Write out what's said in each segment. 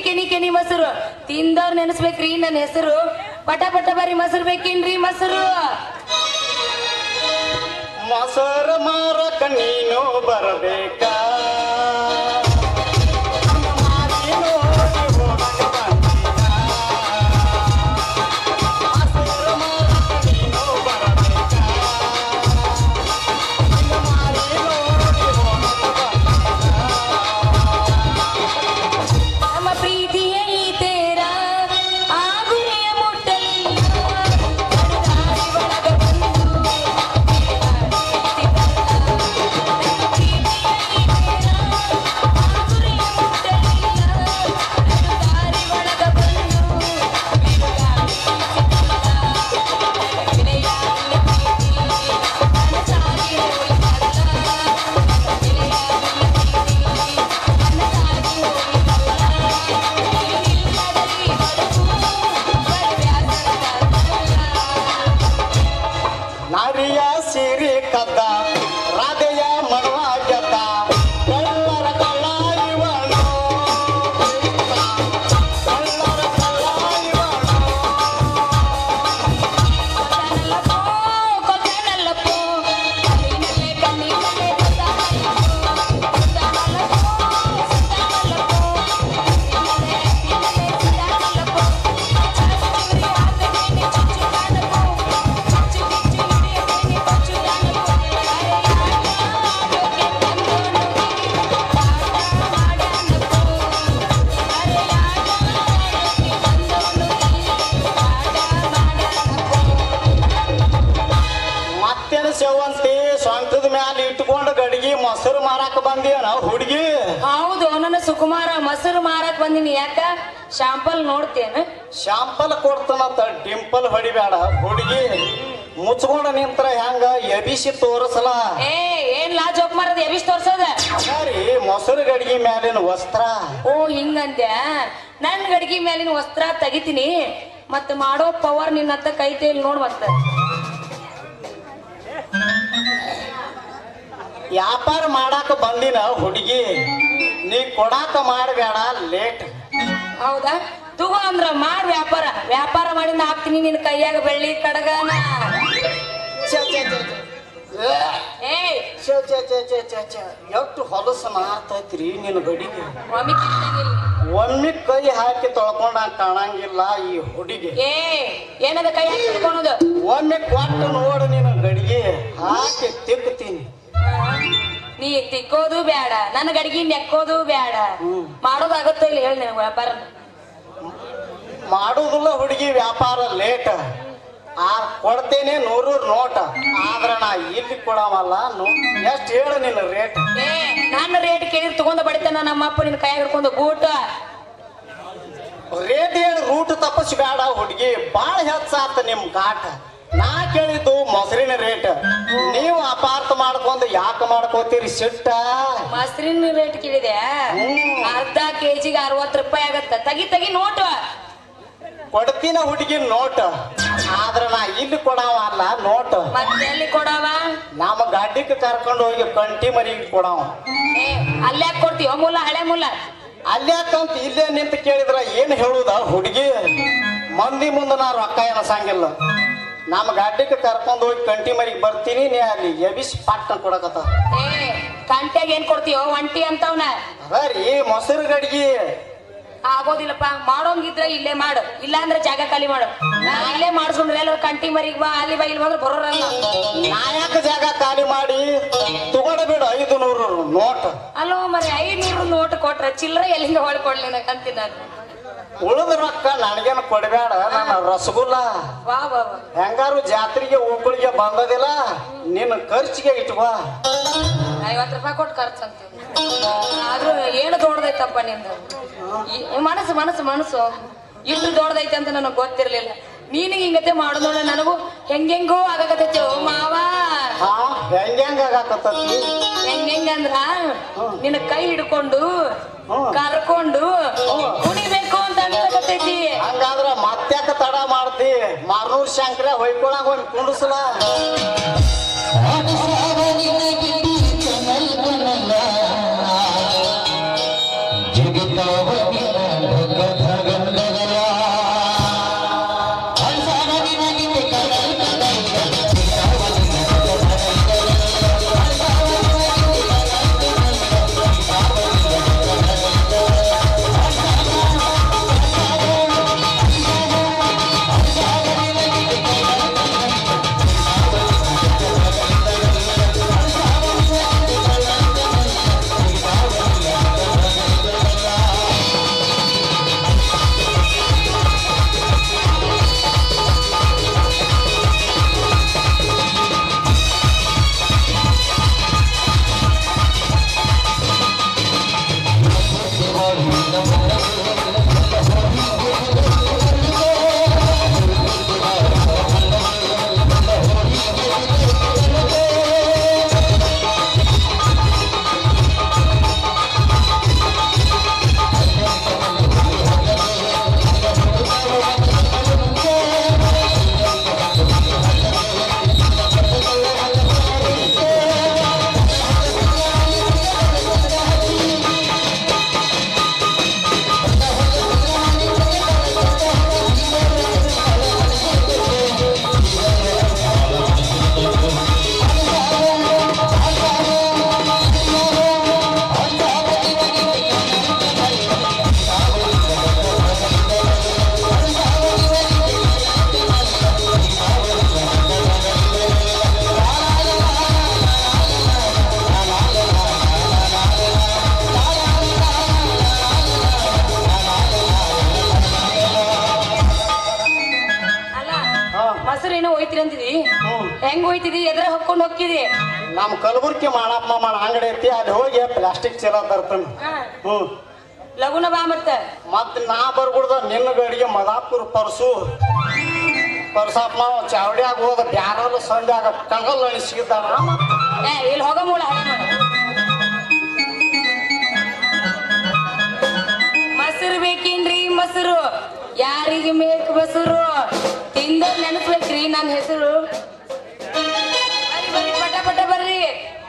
ಕೆನಿ ಕೆನಿ ಮೊಸರು ತಿಂದವ್ರ ನೆನೆಸ್ಬೇಕ್ರಿ ನನ್ನ ಹೆಸರು ಪಟ ಪಟ ಬಾರಿ ಮೊಸರು ಬೇಕೇನ್ರಿ ಮೊಸರು ಮೊಸರ ಮಾರಕ ನೀನು ಬರಬೇಕಾ ನಮ್ಮ ಪ್ರೀತಿಯ ಈ ತೇರ ಆ ಗುರಿಯ ಮುಟ್ಟಲಿಲ್ಲ ನಡುದಾರಿ ಒಳಗ ಬಂದು ನಮ್ಮ ಪ್ರೀತಿಯ ಈ ತೇರ ಆ ಗುರಿಯ ಮುಟ್ಟಲಿಲ್ಲ ನಡುದಾರಿ ಒಳಗ ಬಂದು ಬಿರುಗಾಳಿ ಬೀಸಿತಲ್ಲ. ಗೆಳೆಯಾಗಿನ ಪ್ರೀತಿ ನನಸಾಗಿ ಹೋಯಿತಲ್ಲ. ಗೆಳೆಯಾಗಿನ ಪ್ರೀತಿ ನನಸಾಗಿ ಹೋಯಿತಲ್ಲ. ನೀನಿಲ್ಲದಲ್ಲಿ ಬದುಕು ಬರಬ್ಯಾಸರದಲ್ಲ. ನಾರಿಯ ಸಿರಿ ಕದ್ದ ರಾಧೆಯ ಮನವ ಗೆದ್ದ ಕಳ್ಳರ ಕಳ್ಳ ಇವನು ಕಳ್ಳರ ಕಳ್ಳ ಇವನು ಕೊಟ್ಟನಲ್ಲಪ್ಪೋ, ಕೊಟ್ಟನಲ್ಲಪ್ಪೋ, ಕಣ್ಣಿನಲ್ಲೇ ಕಣ್ಣಿನಲ್ಲೇ ಕೊಟ್ಟನಲ್ಲಪ್ಪೋ, ಕೊಟ್ಟನಲ್ಲಪ್ಪೋ, ಕೊಟ್ಟನಲ್ಲಪ್ಪೋ, ಕಣ್ಣಿನಲ್ಲೇ ಕಣ್ಣಿನಲ್ಲೇ ಕೊಟ್ಟನಲ್ಲಪ್ಪೋ, ಚುಚ್ಚುರಿ ಹಾಕದೇನೆ ಚುಚ್ಚುತ್ತಾನಪ್ಪೋ, ಚುಚ್ಚು ಕಿಚ್ಚು ಹಿಡಿಯದೇನೆ ಕೊಚ್ಚುತ್ತಾನಪ್ಪೋ, ಅರೆ ಯಾಕೆ ತಂದೋನು ಪಾಠ ಮಾಡ್ಯಾನಪ್ಪೋ, ಅರೆ ಯಾಕೆ ತಂದೋನು ಪಾಠ ಮಾಡ್ಯಾನಪ್ಪೋ. ಮತ್ತೇನು ಸೇವಂತಿ ಸ್ವಂತದ ಮ್ಯಾಲ ಇಟ್ಕೊಂಡು ಗಡಿಗೆ ಮೊಸರು ಮಾರಾಕ ಬಂದಿಯನ ಹುಡುಗಿ ಹೌದು ನನ್ನ ಸುಕುಮಾರ ಮೊಸರು ಮಾರಕ್ ಬಂದಿನಿ ಯಾಕ ಶಾಂಪಲ್ ನೋಡ್ತೇನ ಶಾಂಪಲ್ ಕೊಡ್ತಾನಂತ ಡಿಂಪಲ್ ಹೊಡಿಬೇಡ ಹುಡುಗಿ ಮುಚ್ಕೊಂಡ ನಿಂತ್ರ ಹೆಂಗ ಎಬಿಸಿ ತೋರಿಸಲ ಏ ಏನ್ ಲಾ ಜೋಕ್ ಮಾರದ ಎಬಿಸ್ ತೋರ್ಸೋದ ಅದಾರಿ ಮೊಸರು ಗಡಿಗೆ ಮ್ಯಾಲಿನ ವಸ್ತ್ರ ಓ ಹಿಂಗಂದ್ಯ ನನ್ ಗಡಿಗೆ ಮೇಲಿನ ವಸ್ತ್ರ ತೆಗಿತೀನಿ ಮತ್ ಮಾಡೋ ಪವರ್ ನಿನ್ನ ಹತ್ತ ಕೈತೆ ಇಲ್ಲಿ ನೋಡ್ ಮತ್ತ ವ್ಯಾಪಾರ ಮಾಡಾಕ ಬಂದಿನ ಹುಡುಗಿ ನೀ ಕೊಡಾಕ ಮಾಡಬೇಡ ಲೇಟ್ ಹೌದಾ ತಗೋ ಅಂದ್ರ ಮಾಡ್ ವ್ಯಾಪಾರ ವ್ಯಾಪಾರ ಮಾಡಿಂದ ಹಾಕ್ತೀನಿ ನಿನ್ ಕೈಯಾಗ ಬೆಳ್ಳಿ ಕಡಗನ ಛೆ, ಛೆ, ಛೆ, ಛೆ. ಏ, ಏಯ್ ಛೆ, ಛೆ, ಛೆ, ಛೆ, ಛೆ, ಛೆ. ಎಷ್ಟು ಹೊಲಸು ಮಾತೈತ್ರಿ ನಿನ್ನ ಗಡಿಗೆ ಒಮ್ಮೆ ಕಿತ್ತಂಗಿಲ್ಲ ಒಮ್ಮೆ ಕೈ ಹಾಕಿ ತೊಳ್ಕೊಂಡ ಕಾಣಂಗಿಲ್ಲ ಈ ಹುಡುಗಿ ಏ ಏನದ ಕೈ ಹಾಕಿ ಹಿಡ್ಕೊಳೋದು ಒಮ್ಮೆ ಕೊಟ್ಟು ನೋಡು ನಿನ್ನ ಗಡಿಗೆ ಹಾಕಿ ತಿಕ್ಕತೀನಿ ನೀ ತಿಕ್ಕೋದು ಬೇಡ ನನ್ನ ಗಡಿಗೆ ನೆಕ್ಕೋದು ಬೇಡ ಮಾಡೋದಾಗುತ್ತೋ ಇಲ್ಲ ಹೇಳಿ ನನಗೆ ವ್ಯಾಪಾರ ಮಾಡುದಿಲ್ಲ ಹುಡುಗಿ ವ್ಯಾಪಾರ ಲೇಟ್ ಆ ಕೊಡ್ತೇನೆ ನೂರು ನೋಟ ಆದ್ರ ನಾ ಇಲ್ಲಿ ಕೊಡವಲ್ಲ ಎಷ್ಟು ಹೇಳು ನಿನ್ನ ರೇಟ್ ಏ ನನ್ನ ರೇಟ್ ಕೇಳಿ ತಗೊಂಡ ಬಡಿತಾನ ನಮ್ಮ ಅಪ್ಪ ನಿನ್ನ ಕೈ ಹಿಡ್ಕೊಂಡು ಬೂಟ ರೇಟ್ ಹೇಳಿ ರೂಟ್ ತಪ್ಪಿಸಿ ಬೇಡ ಹುಡುಗಿ ಬಾಳ ಹೆಚ್ಚಾತ ನಿಮ್ ಕಾಟ ನಾ ಕೇಳಿದ್ದು ಮೊಸರಿನ ರೇಟ್ ನೀವು ಅಪಾರ್ಥ ಮಾಡ್ಕೊಂಡು ಯಾಕೆ ಮಾಡ್ಕೋತೀರಿ ಸಿಟ್ಟ ಮೊಸರಿನ ರೇಟ್ ಕೇಳಿದೆ ಹ್ಮ್. ಅರ್ಧ ಕೆಜಿಗೆ ಅರವತ್ತು ರೂಪಾಯಿ ಆಗತ್ತ ತಗಿ ತಗಿ ನೋಟು ಕೊಡ್ತೀನ ಹುಡುಗಿ ನೋಟ್ ಆದ್ರ ನಾ ಇಲ್ಲಿ ಕೊಡವಲ್ಲ ನೋಟ್ ಮತ್ತೆ ಎಲ್ಲಿ ಕೊಡವ ನಮ್ಮ ಗಾಡಿಗೆ ಕರ್ಕೊಂಡು ಹೋಗಿ ಕಂಟಿ ಮರಿಗೆ ಕೊಡವ ಏ ಅಲ್ಯಾಕ್ ಕೊಡ್ತೀವ ಮೂಲ ಹಳೆ ಮೂಲ ಅಲ್ಯಾಕಂತ ಇಲ್ಲೇ ನಿಂತು ಕೇಳಿದ್ರ ಏನ್ ಹೇಳುದ ಹುಡುಗಿ ಮಂದಿ ಮುಂದೆ ನಾ ರೊಕ್ಕ ಎನಸಂಗಿಲ್ಲ ನಮ್ಮ ಗಾಡಿಗೆ ಕರ್ಕೊಂಡು ಹೋಗಿ ಕಂಟಿ ಮರಿಗೆ ಬರ್ತೀನಿ ನೀ ಅಲ್ಲಿ ಎಬಿಸ್ ಪಟ್ಟ ಕೊಡಕತ್ತ ಏ ಕಂಟ್ಯಾಗ ಏನ್ ಕೊಡ್ತೀವೋ ಒಂಟಿ ಅಂತವ್ನ ಅದರಿ ಮೊಸರು ಗಡಿಗೆ ಆಗೋದಿಲ್ಲಪ್ಪ ಮಾಡೋಂಗಿದ್ರೆ ಇಲ್ಲೇ ಮಾಡು ಇಲ್ಲ ಅಂದ್ರೆ ಜಾಗ ಖಾಲಿ ಮಾಡು ನಾ ಇಲ್ಲೇ ಮಾಡಿಸ್ಕೊಂಡ್ರೆ ಎಲ್ಲ ಕಂಟಿ ಮರಿಗ್ ಬಾ ಅಲ್ಲಿ ಬಾ ಇಲ್ಲಿ ಬಂದ್ರೆ ಬರೋರಲ್ಲ ನಾಯಕ ಜಾಗ ಖಾಲಿ ಮಾಡಿ ತಗೊಂಡ ಬಿಡು ಐದು ನೂರು ನೋಟ್ ಅಲ್ಲೋ ಮರಿ ಐನೂರು ನೋಟ್ ಕೊಟ್ರೆ ಚಿಲ್ಲರೆ ಎಲ್ಲಿಂದ ಹೊಳ್ಕೊಡ್ಲಿ ಅಂತೀನಿ ನಾನು ಉಳಿದ ರೊಕ್ಕ ನನಗೇನು ಕೊಡಬೇಡ ನನ್ನ ರಸಗುಲ್ಲ ವಾ ವಾ ವಾ ಹೆಂಗಾರು ಜಾತ್ರೆಗೆ ಒಬ್ಬಳಿಗೆ ಬಂದದಿಲ್ಲ ನಿನ್ನ ಖರ್ಚಿಗೆ ಇಟ್ಕೋ ಐವತ್ತು ರೂಪಾಯಿ ಕೊಟ್ಟು ಖರ್ಚು ಅಂತೀವಿ ಆದ್ರೂ ಏನು ದೊಡ್ಡದೈತಪ್ಪ ನಿಂದು ಈ- ಮನಸ್ಸು ಮನಸ್ಸು ಮನಸ್ಸು ಇಷ್ಟು ದೊಡ್ಡದೈತೆ ಅಂತ ನನಗೆ ಗೊತ್ತಿರ್ಲಿಲ್ಲ ನೀನಿಗೆ ಹಿಂಗತೆ ಮಾಡು ನೋಡ ನನಗೂ ಹೆಂಗೆಂಗೋ ಆಗಕತ್ತೈತಿ ಓ ಮಾವ ಹಾ ಹೆಂಗ ಹೆಂಗ ಆಗಾಕತ್ತತಿ ಹೆಂಗೆಂಗಂದ್ರ ನಿನ್ನ ಕೈ ಹಿಡ್ಕೊಂಡು ಹ್ಮ್. ಕರ್ಕೊಂಡು ಕುಣಿಬೇಕು ಅಂತ ಅನ್ಸಕತ್ತೈತಿ ಹಂಗಾದ್ರ ಮತ್ತ್ಯಾಕ ತಡ ಮಾಡ್ತಿ ಮಾರ್ನೂರ್ ಶಂಕರ ಹೊಯ್ಕೊಳಂಗ ಒಂದ್ ಕುಂಡ್ಸಲ ಜಗತ್ತವನಿನ ಭಗ ಮೊಸರು ಏನೋ ಹೋಯ್ತಿರಿ ಅಂತಿದಿ ಹ್ಮ್. ಹೆಂಗ್ ಹೋಯ್ತಿದಿ ಎದ್ರ ಹೊಕ್ಕೊಂಡ್ ಹೋಗ್ತಿದಿ ನಮ್ಮ ಕಲಬುರ್ಗಿ ಮಾಡಪ್ಪ ಮಾಡ ಅಂಗಡಿ ಐತಿ ಅಲ್ಲಿ ಹೋಗಿ ಪ್ಲಾಸ್ಟಿಕ್ ಚೀಲ ತರ್ತಾನೆ ಹಾ. ಹ್ಞೂ ಲಗುನ ಬಾ ಮತ್ತ ಮತ್ತೆ ನಾ ಬರ್ಬಿಡ್ದ ನಿನ್ನ ಗಡಿಗೆ ಮದಾಪುರ ಪರ್ಸು ಪರ್ಸಪ್ಪ ನಾವು ಚಾವಡಿಯಾಗ ಹೋದ ಬ್ಯಾರಲ್ಲ ಸಂಧ್ಯಾಗ ಕಗಲ್ ಅಣಿಸಿದ್ದಾನ ಏ ಇಲ್ಲಿ ಹೋಗ ಮೂಳ ಹಳೆ ಮಾಡು. ಮೊಸರು ಬೇಕೇನ್ರಿ ಮೊಸರು ಯಾರಿಗೆ ಮೇಕ್ ಮೊಸರು ತಿಂದ ನೆನಸ್ಬೇಕ್ರಿ ನನ್ನ ಹೆಸರು ಬರ್ರಿ ಬರ್ರಿ ಪಟ ಪಟ ಬರ್ರಿ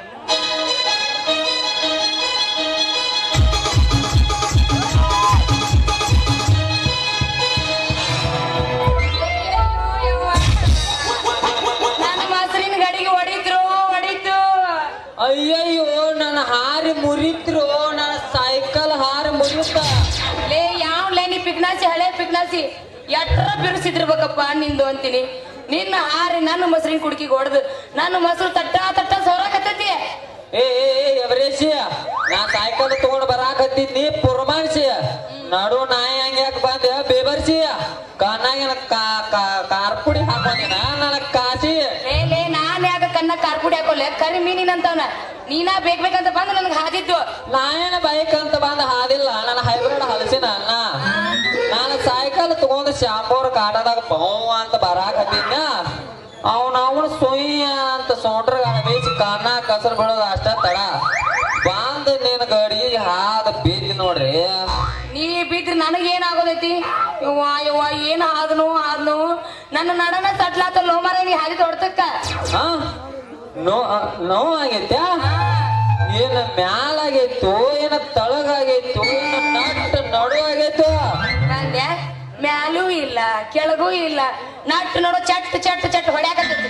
ನನ್ನ ಮೊಸರಿನ ಗಡಿಗೆ ಹೊಡಿದ್ರು ಹೊಡಿತು ಅಯ್ಯಯ್ಯೋ ನನ್ನ ಹಾರಿ ಮುರಿತ್ರು ನನ್ನ ಸೈಕಲ್ ಹಾರಿ ಮುರಿತ ಲೇ ಯಾವ ಲೇ ನೀ ಪಿಕ್ನಾಸಿ ಹಳೆ ಪಿಕ್ನಾಸಿ ಎಟ್ರ ಬಿರುಸಿದ್ರಬೇಕಪ್ಪ ನಿಂದು ಅಂತೀನಿ ನಿನ್ನ ಹಾರಿ ನನ್ನ ಮೊಸರಿನ ಕುಡುಕಿಗೆ ಹೊಡೆದು ನನ್ನ ಮೊಸರು ತಟ್ಟ ತಟ್ಟ ಸೋರಾಕತ್ತೈತಿ ಏ ಏ, ಏ ಎವರೇಶಿ ನಾ ಸೈಕಲ್ ತಗೊಂಡ್ ಬರಾಕತ್ತಿದ್ನಿ ಪುರಮಾನ್ಸಿ ನಡು ನಾಯಿ ಹಂಗ ಯಾಕೆ ಬಂದೆ ಬೇಬರ್ಸಿ ಕಣ್ಣಾಗಿನ ಕಾ ಕಾ ಕಾರ್ಪುಡಿ ಹಾಕೊಂಡಿನ ನನ್ನ ಕಾಸಿ ಲೇ ಲೇ ನಾನ್ ಯಾಕ ಕಣ್ಣ ಕಾರ್ಪುಡಿ ಹಾಕೋಲೆ ಕರಿ ಮೀನಿನಂತವನ ನೀನಾ ಬೇಕ್ ಬೇಕಂತ ಬಂದು ನನಗೆ ಹಾದಿದ್ದು ನಾಯನ ಬೈಕ್ ಅಂತ ಬಂದ ಹಾದಿಲ್ಲ ನನ್ನ ಹೈಬ್ರಿಡ್ ಹಲಸಿನ ಅನ್ನ ನಾನು ಸೈಕಲ್ ತಗೊಂಡ್ ಶಾಂಪೂರ್ ಕಾಟದಾಗ ಬೌ ಅಂತ ಬರಾಕತ್ತಿದ್ನ ಅವನ ಅವನು ಸೊಯ್ಯ ಅಂತ ಸೊಂಟ್ರಗಾಳ ಬೇಸಿ ಕಣ್ಣ ಕಸರು ಬೀಳೋದು ಅಷ್ಟ ತಡ ಬಂದ್ ನಿನ್ನ ಗಡಿಗೆ ಹಾದ ಬಿದ್ದಿ ನೋಡ್ರಿ ನೀ ಬಿದ್ರಿ ನನಗೇನಾಗೋದೈತಿ ಯವ್ವ ಯವ್ವ ಏನ್ ಆದ್ನು ಆದ್ನು ನನ್ನ ನಡನ ತಟ್ಲಾತ ಲೋಮರ ನೀ ಹಾದಿ ಹೊಡ್ತಕ್ಕ ಹಾ ನೋ ನೋವು ಆಗೈತ್ಯಾ ಏನ ಮ್ಯಾಲಾಗೈತು ಏನ ತಳಗಾಗೈತು ಏನ ನಟ್ ನಡು ಆಗೈತು ಬಂದ್ಯಾ ಮ್ಯಾಲೂ ಇಲ್ಲ ಕೆಳಗೂ ಇಲ್ಲ ನಟ್ಟು ನೋಡೋ ಚಟ್ ಚಟ್ ಚಟ್ ಹೊಡ್ಯಾಕತ್ತೈತಿ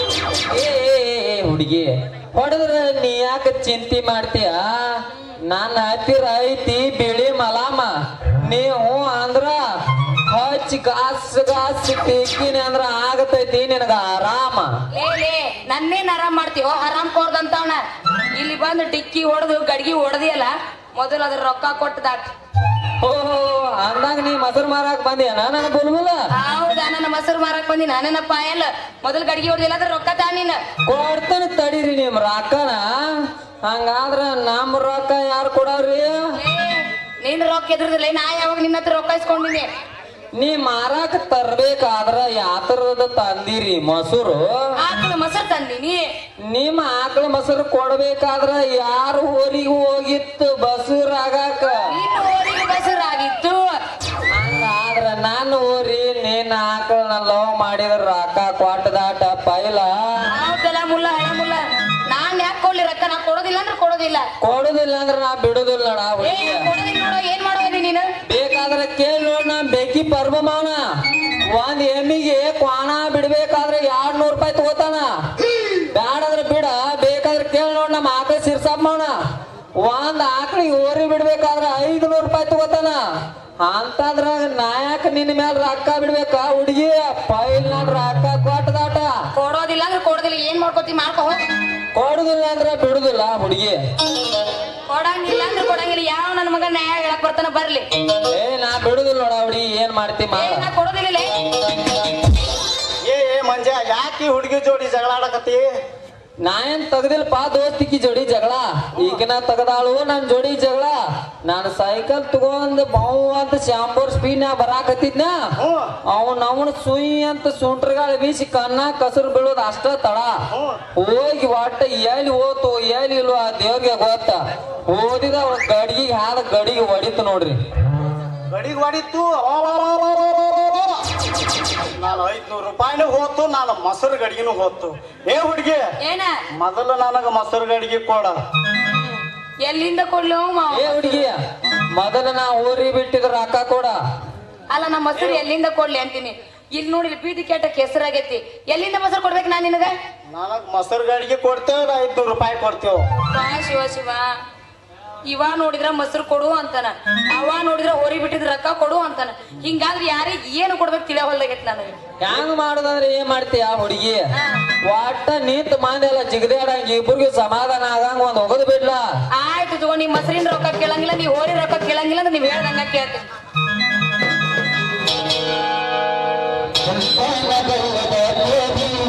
ಏ ಏ, ಏ, ಏ, ಹುಡುಗಿ ಹೊಡೆದ್ರ ನೀ ಯಾಕ ಚಿಂತೆ ಮಾಡ್ತೀಯ ನನ್ನ ಹತ್ತಿರ ಐತಿ ಬಿಳಿ ಮಲಾಮ ನೀವು ಅಂದ್ರ ಹಚ್ಚಿ ಗಾಸ್ ಗಾಸ್ ತಿಕ್ಕಿನಿ ಅಂದ್ರ ಆಗತೈತಿ ನಿನಗ ಆರಾಮ ಲೇ ಲೇ ನನ್ನೇನ್ ಆರಾಮ್ ಮಾಡ್ತೀವೋ ಆರಾಮ್ ಕೋರ್ದಂತವನ ಇಲ್ಲಿ ಬಂದು ಡಿಕ್ಕಿ ಹೊಡೆದು ಗಡ್ಗಿ ಹೊಡೆದಿಯಲ್ಲ ಮೊದಲು ಅದ್ರ ರೊಕ್ಕ ಕೊಟ್ಟು ದಾಟ್ ಓಹೋ ಅಂದಾಗ ನೀ ಮೊಸರು ಮಾರಾಕ್ ಬಂದಿಯನ ನನ್ನ ಬುಲ್ಬುಲ ಹೌದಾ ನನ್ನ ಮೊಸರು ಮಾರಕ್ ಬಂದಿ ನನ್ನ ಪಾಯಲ್ ಮೊದಲು ಗಡ್ಗಿ ಹೊಡೆದಿಲ್ಲ ಅದ್ರ ರೊಕ್ಕ ತಾ ನೀನ್ ಕೊಡ್ತಾನೆ ತಡೀರಿ ನಿಮ್ ರೊಕ್ಕನ ಹಂಗಾದ್ರ ನಮ್ಮ ರೊಕ್ಕ ಯಾರು ಕೊಡವ್ರಿ ಲೇ, ನೀನ್ ರೊಕ್ಕ ಎದ್ರದಿಲ್ಲ ನಾ ಯಾವಾಗ ನಿನ್ನ ಹತ್ರ ರೊಕ್ಕ ಇಸ್ಕೊಂಡಿನಿ ನೀ ಮಾರಾಕ ತರ್ಬೇಕಾದ್ರ ಯಾತರದ ತಂದಿರಿ ಮೊಸರು ಆಕಳು ಮೊಸರು ತಂದಿನಿ ನಿಮ್ಮ ಆಕಳ ಮೊಸರು ಕೊಡ್ಬೇಕಾದ್ರ ಯಾರು ಊರಿಗೆ ಹೋಗಿತ್ತು ಬಸೂರಾಗಾಕ ನಿನ್ನ ಊರಿಗೆ ಮೊಸರಾಗಿತ್ತು ಹಂಗಾದ್ರ ನನ್ನ ಊರಿ ನೀನ್ ಆಕಳನ್ನ ಲವ್ ಮಾಡಿದ್ರ ರೊಕ್ಕ ಕೊಟ್ಟದಾಟ ಪೈಲ ಹೌದಲ್ಲ ಮುಲ್ಲ ಹಳೆ ಮುಲ್ಲ ನಾನ್ ಯಾಕೆ ಕೊಡ್ಲಿ ರೊಕ್ಕ ನಾ ಕೊಡೋದಿಲ್ಲ ಅಂದ್ರೆ ಕೊಡೋದಿಲ್ಲ ಕೊಡುದಿಲ್ಲ ಅಂದ್ರ ನಾ ಬಿಡುದಿಲ್ಲ ನಾ ಏ ಕೊಡೋದಿಲ್ಲ ನೋಡೋ ಏನ್ ಮಾಡೋದಿ ನೀನು ಬೇಕಾದ್ರ ಕೇಳಿ ನೋಡ್ ನಾ ಬೇಕಿ ಪರ್ಬಮಾನ ಒಂದ್ ಎಮ್ಮಿಗೆ ಕ್ವಾಣ ಬಿಡ್ಬೇಕಾದ್ರೆ ಎರಡ್ ನೂರ್ ರೂಪಾಯಿ ತಗೋತಾನ ಬ್ಯಾಡಂದ್ರ ಬಿಡ ಬೇಕಾದ್ರೆ ಕೇಳಿ ನೋಡ್ ನಮ್ಮ ಆಕಳ ಸಿರ್ಸಪ್ಪ ಮಾವನ ಒಂದ್ ಆಕಳಿಗೆ ಓರಿ ಬಿಡ್ಬೇಕಾದ್ರ ಐದು ನೂರ್ ರೂಪಾಯಿ ತಗೋತಾನ ಅಂತಂದ್ರ ನಾಯಕ ನಿನ್ನ ಮ್ಯಾಲ ರೊಕ್ಕ ಬಿಡ್ಬೇಕ ಹುಡುಗಿ ಪೈಲ್ ನಾನ್ ರೊಕ್ಕ ಕೊಟ್ಟದಾಟ ಕೊಡೋದಿಲ್ಲ ಅಂದ್ರೆ ಕೊಡೋದಿಲ್ಲ ಏನ್ ಮಾಡ್ಕೋತಿ ಮಾಡ್ಕೊ ಹೋಗ್ ಕೊಡುದಿಲ್ಲ ಅಂದ್ರ ಬಿಡುದಿಲ್ಲ ಹುಡುಗಿ ಕೊಡಂಗಿಲ್ಲ ಅಂದ್ರೆ ಕೊಡಂಗಿಲ್ಲ ಯಾವ ನನ್ನ ಮಗ ನ್ಯಾಯ ಹೇಳಕ್ ಬರ್ತಾನ ಬರ್ಲಿ ಏ ನಾ ಬಿಡುದಿಲ್ಲ ನೋಡ ಹುಡುಗಿ ಏನ್ ಮಾಡ್ತಿ ಏ ಮಾಡ ನಾ ಕೊಡೋದಿಲ್ಲ ಲೇ. ಏ ಏ ಮಂಜ ಯಾಕೆ ಹುಡುಗಿ ಜೋಡಿ ಜಗಳ ಆಡಕತ್ತಿ ನಾ ಏನ್ ತೆಗ್ದಿಲ್ಲಪ್ಪ ದೋಸ್ತಿಕಿ ಜೋಡಿ ಜಗಳ ಈಗಿನ ತೆಗದಾಳು ನನ್ ಜೋಡಿ ಜಗಳ ನಾನು ಸೈಕಲ್ ತಗೊಂಡ್ ಬಾವು ಅಂತ ಶಾಂಪೂರ್ ಸ್ಪೀಡ್ ನಾ ಬರಾಕತ್ತಿದ್ನ ಹ್ಞೂ ಅವನ್ ಅವನ್ ಸುಯ್ ಅಂತ ಸುಂಟ್ರಗಾಳಿ ಬೀಸಿ ಕಣ್ಣ ಕಸರು ಬೀಳೋದು ಅಷ್ಟ ತಡ ಹ್ಞೂ ಹೋಗಿ ಒಟ್ಟ ಎಲ್ಲಿ ಹೋತು ಎಲ್ಲಿ ಇಲ್ವೋ ಆ ದೇವ್ರಿಗೆ ಗೊತ್ತ ಓದಿದ ಅವ್ರ ಗಡಿಗೆ ಹಾದ ಗಡಿಗೆ ಹೊಡಿತು ನೋಡ್ರಿ ಗಡಿಗೆ ಹೊಡಿತು ನಾನು ಐದ್ನೂರು ರೂಪಾಯಿನೂ ಹೋತು ನಾನು ಮೊಸರು ಗಡಿಗೆನೂ ಹೋತು ಏ ಹುಡುಗಿ ಏನ ಮೊದಲು ನನಗ ಮೊಸರು ಗಡಿಗೆ ಕೊಡ ಎಲ್ಲಿಂದ ಕೊಡ್ಲಿ ಅವ್ ಮಾವ? ಏ ಹುಡುಗಿ ಮೊದಲ ನಾ ಊರಿ ಬಿಟ್ಟಿದ್ರ ರೊಕ್ಕ ಕೊಡ ಅಲ್ಲ ನಮ್ಮ ಮೊಸರು ಎಲ್ಲಿಂದ ಕೊಡ್ಲಿ ಅಂತೀನಿ ಇಲ್ಲಿ ನೋಡಿ ಇಲ್ಲಿ ಬೀದಿ ಕೆಟ್ಟಕ್ಕೆ ಹೆಸರಾಗೈತಿ ಎಲ್ಲಿಂದ ಮೊಸರು ಕೊಡ್ಬೇಕು ನಾನ್ ನಿನಗ ನನಗ್ ಮೊಸರು ಗಡಿಗೆ ಕೊಡ್ತೇವೆ ಐದ್ನೂರು ರೂಪಾಯಿ ಕೊಡ್ತೇವೆ ಬಾ ಶಿವ ಶಿವ ಇವ ನೋಡಿದ್ರ ಮೊಸರು ಕೊಡು ಅಂತಾನ ಅವ ನೋಡಿದ್ರ ಹೋರಿ ಬಿಟ್ಟಿದ್ರ ರೊಕ್ಕ ಕೊಡು ಅಂತಾನ ಹಿಂಗಾದ್ರೆ ಯಾರಿಗೆ ಏನು ಕೊಡ್ಬೇಕು ತಿಳಿಯ ಹೊಲ್ದಾಗೈತಿ ನನಗೆ ಹೆಂಗ್ ಮಾಡುದಂದ್ರೆ ಏನ್ ಮಾಡ್ತೀಯ ಹುಡುಗಿ ಒಟ್ಟ ನಿಂತ ಮಂದಿ ಎಲ್ಲ ಜಿಗದಾಡಂಗ ಇಬ್ರಿಗೂ ಸಮಾಧಾನ ಆಗಂಗ ಒಂದ್ ಹೋಗದ್ ಬಿಡ್ಲ ಆಯ್ತು ತಗೋ ನೀವ್ ಮೊಸರಿನ ರೊಕ್ಕ ಕೇಳಂಗಿಲ್ಲ ನೀವ್ ಹೋರಿ ರೊಕ್ಕ ಕೇಳಂಗಿಲ್ಲ ಅಂದ್ರೆ ನೀವ್ ಹೇಳ್ದಂಗ ಕೇಳ್ತೀನಿ Thank you. ಕಟ್ಟೇದಿ